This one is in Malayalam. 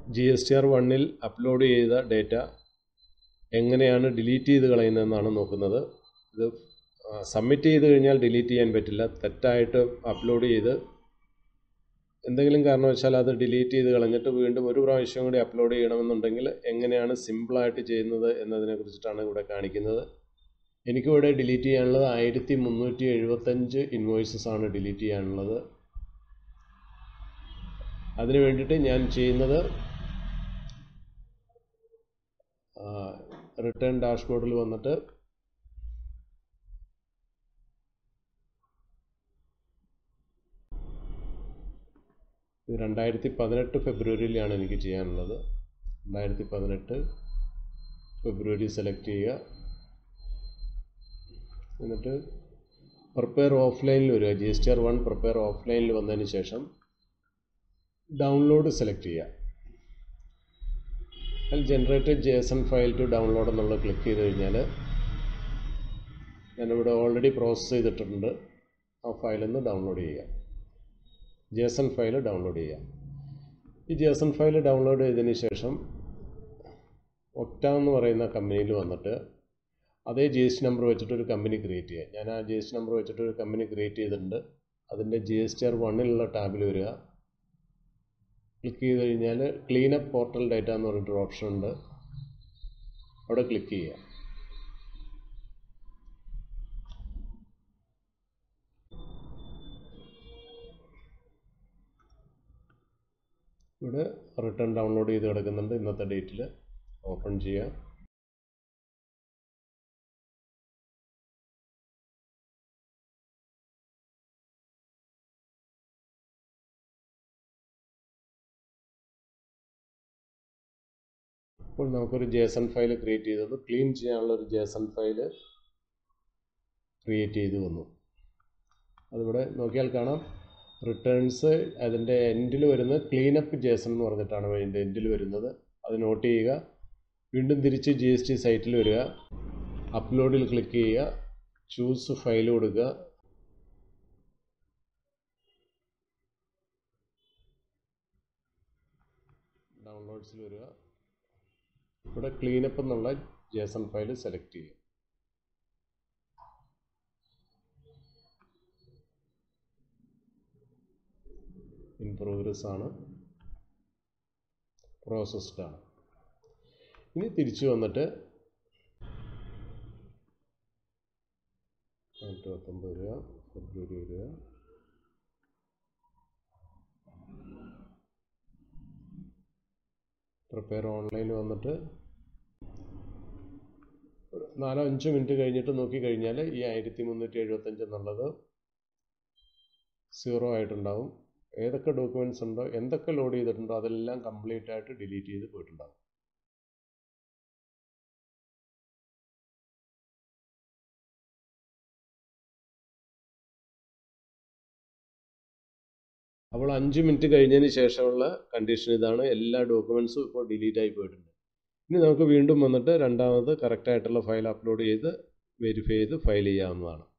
ജി എസ് ടി ആർ വണ്ണിൽ അപ്ലോഡ് ചെയ്ത ഡേറ്റ എങ്ങനെയാണ് ഡിലീറ്റ് ചെയ്ത് കളയുന്നതെന്നാണ് നോക്കുന്നത് ഇത് സബ്മിറ്റ് ചെയ്ത് കഴിഞ്ഞാൽ ഡിലീറ്റ് ചെയ്യാൻ പറ്റില്ല തെറ്റായിട്ട് അപ്ലോഡ് ചെയ്ത് എന്തെങ്കിലും കാരണവശാൽ അത് ഡിലീറ്റ് ചെയ്ത് കളഞ്ഞിട്ട് വീണ്ടും ഒരു പ്രാവശ്യം കൂടി അപ്ലോഡ് ചെയ്യണമെന്നുണ്ടെങ്കിൽ എങ്ങനെയാണ് സിമ്പിളായിട്ട് ചെയ്യുന്നത് എന്നതിനെ കുറിച്ചിട്ടാണ് ഇവിടെ കാണിക്കുന്നത് എനിക്കിവിടെ ഡിലീറ്റ് ചെയ്യാനുള്ളത് ആയിരത്തി മുന്നൂറ്റി എഴുപത്തഞ്ച് ഇൻവോയ്സസ് ആണ് ഡിലീറ്റ് ചെയ്യാനുള്ളത് അതിന് വേണ്ടിയിട്ട് ഞാൻ ചെയ്യുന്നത് റിട്ടേൺ ഡാഷ്ബോർഡിൽ വന്നിട്ട് ഇത് രണ്ടായിരത്തി പതിനെട്ട് ഫെബ്രുവരിയിലാണ് എനിക്ക് ചെയ്യാനുള്ളത് രണ്ടായിരത്തി പതിനെട്ട് ഫെബ്രുവരി സെലക്ട് ചെയ്യുക എന്നിട്ട് പ്രിപ്പയർ ഓഫ്ലൈനിൽ വരിക G S T R one prepare ഓഫ്ലൈനിൽ വന്നതിന് ശേഷം ഡൗൺലോഡ് സെലക്ട് ചെയ്യുക അതിൽ generated J S N file to download എന്നുള്ളത് ക്ലിക്ക് ചെയ്ത് കഴിഞ്ഞാൽ ഞാനിവിടെ ഓൾറെഡി പ്രോസസ്സ് ചെയ്തിട്ടുണ്ട് ആ ഫയലിൽ നിന്ന് ഡൗൺലോഡ് ചെയ്യുക J S N file download ചെയ്യുക ഈ J S N file download ചെയ്തതിന് ശേഷം ഒക്ട എന്ന് പറയുന്ന കമ്പനിയിൽ വന്നിട്ട് അതേ ജി എസ് ടി നമ്പർ വെച്ചിട്ട് ഒരു കമ്പനി ക്രിയേറ്റ് ചെയ്യുക ഞാൻ ആ ജി എസ് ടി നമ്പർ വെച്ചിട്ട് ഒരു കമ്പനി ക്രിയേറ്റ് ചെയ്തിട്ടുണ്ട് അതിൻ്റെ ജി എസ് ടി ആർ വണ്ണിലുള്ള ടാബിൽ വരിക ക്ലിക്ക് ചെയ്ത് കഴിഞ്ഞാൽ ക്ലീനപ്പ് പോർട്ടൽ ഡേറ്റ എന്ന് പറഞ്ഞിട്ടൊരു ഓപ്ഷൻ ഉണ്ട് അവിടെ ക്ലിക്ക് ചെയ്യുക ഇവിടെ റിട്ടേൺ ഡൗൺലോഡ് ചെയ്ത് കിടക്കുന്നുണ്ട് ഇന്നത്തെ ഡേറ്റിൽ ഓപ്പൺ ചെയ്യുക ഇപ്പോൾ നമുക്കൊരു J S N file create ചെയ്തത് ക്ലീൻ ചെയ്യാനുള്ള ഒരു J S N file create ചെയ്ത് വന്നു അതിവിടെ നോക്കിയാൽ കാണാം റിട്ടേൺസ് അതിൻ്റെ എൻഡിൽ വരുന്ന ക്ലീനപ്പ് ജെ എസ് എൻ എന്ന് പറഞ്ഞിട്ടാണ് അതിൻ്റെ എൻഡിൽ വരുന്നത് അത് നോട്ട് ചെയ്യുക വീണ്ടും തിരിച്ച് ജി എസ് ടി സൈറ്റിൽ വരിക അപ്ലോഡിൽ ക്ലിക്ക് ചെയ്യുക ചൂസ് ഫയൽ കൊടുക്കുക ഡൗൺലോഡ്സിൽ വരിക ഇവിടെ ക്ലീനപ്പ് എന്നുള്ള J S N file select ചെയ്യുക ഇൻ പ്രോഗ്രസ് ആണ് പ്രോസസ്ഡ് ആണ് ഇനി തിരിച്ചു വന്നിട്ട് ഇരുപത്തൊമ്പത് രൂപ ഫെബ്രുവരി വരിക പ്രിപ്പയർ ഓൺലൈൻ വന്നിട്ട് നാലോ അഞ്ച് മിനിറ്റ് കഴിഞ്ഞിട്ട് നോക്കി കഴിഞ്ഞാൽ ഈ ആയിരത്തി മുന്നൂറ്റി എഴുപത്തഞ്ച് എന്നുള്ളത് സീറോ ആയിട്ടുണ്ടാവും ഏതൊക്കെ ഡോക്യുമെൻറ്റ്സ് ഉണ്ടോ എന്തൊക്കെ ലോഡ് ചെയ്തിട്ടുണ്ടോ അതെല്ലാം കംപ്ലീറ്റ് ആയിട്ട് ഡിലീറ്റ് ചെയ്ത് പോയിട്ടുണ്ടാവും അപ്പോൾ അഞ്ച് മിനിറ്റ് കഴിഞ്ഞതിന് ശേഷമുള്ള കണ്ടീഷൻ ഇതാണ് എല്ലാ ഡോക്യുമെൻറ്റ്സും ഇപ്പോൾ ഡിലീറ്റ് ആയി പോയിട്ടുണ്ട് ഇനി നമുക്ക് വീണ്ടും വന്നിട്ട് രണ്ടാമത് കറക്റ്റായിട്ടുള്ള ഫയൽ അപ്ലോഡ് ചെയ്ത് വെരിഫൈ ചെയ്ത് ഫയൽ ചെയ്യാവുന്നതാണ്